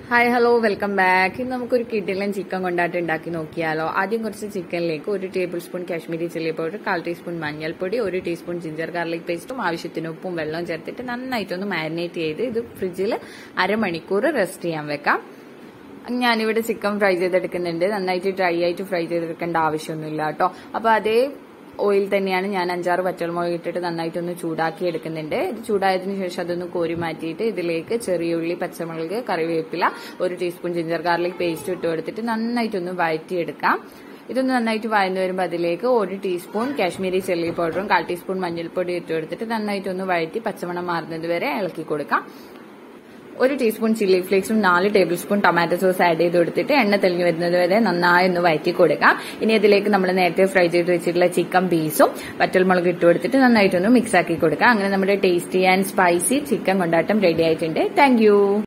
hi hello welcome back ഇന്ന് നമുക്കൊരു കിഡിലൻ ചിക്കൻ കൊണ്ടാട്ട് ഉണ്ടാക്കി നോക്കിയാലോ ആദ്യം കുറച്ച് ചിക്കനിലേക്ക് ഒരു tablespoon Kashmiri chilli powder കാൽ ടീസ്പൂൺ മഞ്ഞൾപ്പൊടി ഒരു ടീസ്പൂൺ ജിഞ്ചർ ഗാർലിക് പേസ്റ്റും ആവശ്യത്തിന് ഉപ്പും വെള്ളവും ചേർത്തിട്ട് നന്നായിട്ടൊന്ന് മാരിനേറ്റ് ചെയ്ത് ഇത് ഫ്രിഡ്ജിൽ അരമണിക്കൂർ റെസ്റ്റ് ചെയ്യാൻ വെക്കാം ഞാനിവിടെ ചിക്കൻ ഫ്രൈ ചെയ്തെടുക്കുന്നുണ്ട് നന്നായിട്ട് ഡ്രൈ ആയിട്ട് ഫ്രൈ ചെയ്തെടുക്കേണ്ട ആവശ്യമൊന്നുമില്ല കേട്ടോ അപ്പൊ അതേ ഓയിൽ തന്നെയാണ് ഞാൻ അഞ്ചാറ് പച്ചമുളക് ഇട്ടിട്ട് നന്നായിട്ടൊന്ന് ചൂടാക്കി എടുക്കുന്നുണ്ട് ഇത് ചൂടായതിനു ശേഷം അതൊന്ന് കോരി മാറ്റിയിട്ട് ഇതിലേക്ക് ചെറിയ ഉള്ളി പച്ചമുളക് കറിവേപ്പില ഒരു ടീസ്പൂൺ ജിഞ്ചർ ഗാർലിക് പേസ്റ്റ് ഇട്ട് കൊടുത്തിട്ട് നന്നായിട്ടൊന്ന് വഴറ്റിയെടുക്കാം ഇതൊന്ന് നന്നായിട്ട് വഴന്നു വരുമ്പോൾ അതിലേക്ക് ഒരു ടീസ്പൂൺ കാശ്മീരി ചില്ലി പൗഡറും കാൽ ടീസ്പൂൺ മഞ്ഞൾപ്പൊടി ഇട്ട് കൊടുത്തിട്ട് നന്നായിട്ടൊന്ന് വഴറ്റി പച്ചമണം മാറുന്നത് വരെ ഇളക്കി കൊടുക്കാം ഒരു ടീസ്പൂൺ ചില്ലി ഫ്ലേക്സും നാല് tablespoon tomato sauce add ചെയ്ത് കൊടുത്തിട്ട് എണ്ണ തെളിഞ്ഞു വരുന്നത് വരെ നന്നായി ഒന്ന് വഴറ്റി കൊടുക്കാം ഇനി അതിലേക്ക് നമ്മൾ നേരത്തെ ഫ്രൈ ചെയ്ത് വെച്ചിട്ടുള്ള ചിക്കൻ പീസും വറ്റൽമുളക് ഇട്ട് കൊടുത്തിട്ട് നന്നായിട്ടൊന്ന് മിക്സ് ആക്കി കൊടുക്കാം അങ്ങനെ നമ്മുടെ ടേസ്റ്റി ആൻഡ് സ്പൈസി ചിക്കൻ കൊണ്ടാട്ടം റെഡി ആയിട്ടുണ്ട് താങ്ക്